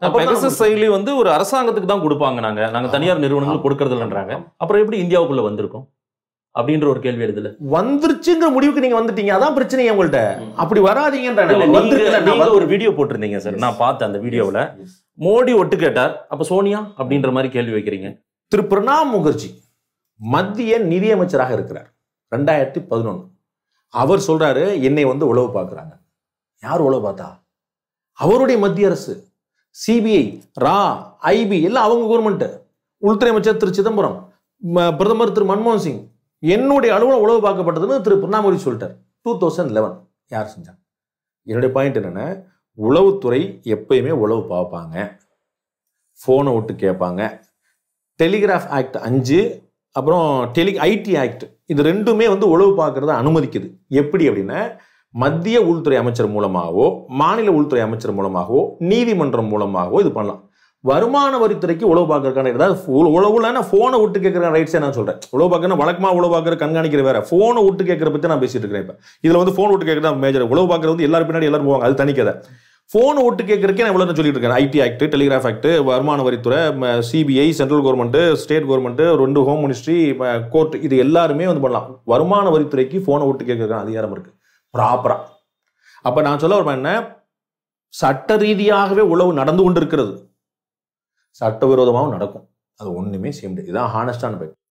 அப்ப பெகசஸ் செயலி வந்து ஒரு அரசாங்கத்துக்கு தான் கொடுப்பாங்க நாங்க நாங்க தனியார் நிறுவனங்களுக்கு கொடுக்கறது இல்லைன்றாங்க அப்புறம் எப்படி இந்தியாவுக்குள்ள வந்திருக்கும் அப்படின்ற ஒரு கேள்வி எழுதுல வந்துருச்சுங்கிற முடிவுக்கு நீங்க வந்துட்டீங்க அதான் பிரச்சனை உங்கள்ட்ட அப்படி வராதீங்கன்ற இல்ல, நீங்க- வந்திருக்குல்ல, நான் நீங்க வந்து- ஒரு வீடியோ போட்டிருந்தீங்க சார் நான் பார்த்தேன் அந்த வீடியோவுல மோடி ஒட்டு கேட்டார் அப்ப சோனியா அப்படின்ற மாதிரி கேள்வி வைக்கிறீங்க திரு பிரணாப் முகர்ஜி மத்திய நிதியமைச்சராக இருக்கிறார் ரெண்டாயிரத்தி பதினொன்று அவர் சொல்றாரு என்னை வந்து உளவு பார்க்குறாங்க யார் உளவு பார்த்தா அவருடைய மத்திய அரசு சிபிஐ ரா ஐபி எல்லாம் அவங்க கவர்மெண்ட் உள்துறை அமைச்சர் திரு சிதம்பரம் ம- பிரதமர் திரு மன்மோகன் சிங் என்னுடைய அலுவலகம் உளவு பார்க்கப்பட்டதுன்னு திரு பிரணாப் முகர்ஜி சொல்லிட்டார் டூ தௌசண்ட் லெவன் யார் செஞ்சாங்க என்னுடைய பாயிண்ட் என்னன்னா உளவுத்துறை எப்பயுமே உளவு பார்ப்பாங்க ஃபோனை விட்டு கேட்பாங்க டெலிகிராஃப் ஆக்ட் அஞ்சு அப்புறம் டெலி ஐடி ஆக்ட் இது ரெண்டுமே வந்து உளவு பார்க்கறத அனுமதிக்குது எப்படி அப்படின்னா மத்திய உள்துறை அமைச்சர் மூலமாகவோ மாநில உள்துறை அமைச்சர் மூலமாகவோ நீதிமன்றம் மூலமாகவோ இது பண்ணலாம் வருமான வரித்துறைக்கு உளவு பார்க்கறதுக்கான ஏதாவது உ- உளவுல நான் ஃபோனை விட்டு கேட்கற ரைட்ஸே நான் சொல்றேன் உளவு பார்க்கணும் வழக்கமா உளவு பார்க்கற கண்காணிக்கிற வேற ஃபோனை விட்டு கேட்கற பத்தி நான் பேசிட்டு இருக்கேன் இப்ப இதுல வந்து ஃபோன் விட்டு கேட்கறது மேஜர் உளவு பார்க்கறது வந்து எல்லாரும் பின்னாடி எல்லாரும் போவாங்க அது தனிக்கதை ஃபோனை விட்டு கேட்கறதுக்கே நான் இவ்வளோ சொல்லிட்டு இருக்கேன் ஐடி ஆக்ட் டெலிகிராஃப் ஆக்ட் வருமான வரித்துறை CBI central government state government ரெண்டு ஹோம் மினிஸ்ட்ரி கோர்ட் இது எல்லாருமே வந்து பண்ணலாம் வருமான வரித்துறைக்கு ஃபோனை விட்டு கேட்கறதுக்கான அதிகாரம் இருக்கு ப்ராப்பரா அப்ப நான் சொல்ல வரேன் என்ன சட்ட ரீதியாகவே உளவு நடந்து கொண்டிருக்கிறது சட்டவிரோதமாகவும் நடக்கும் அது ஒண்ணுமே செய்ய முடியாது இதுதான் ஹானஸ்டான பைட்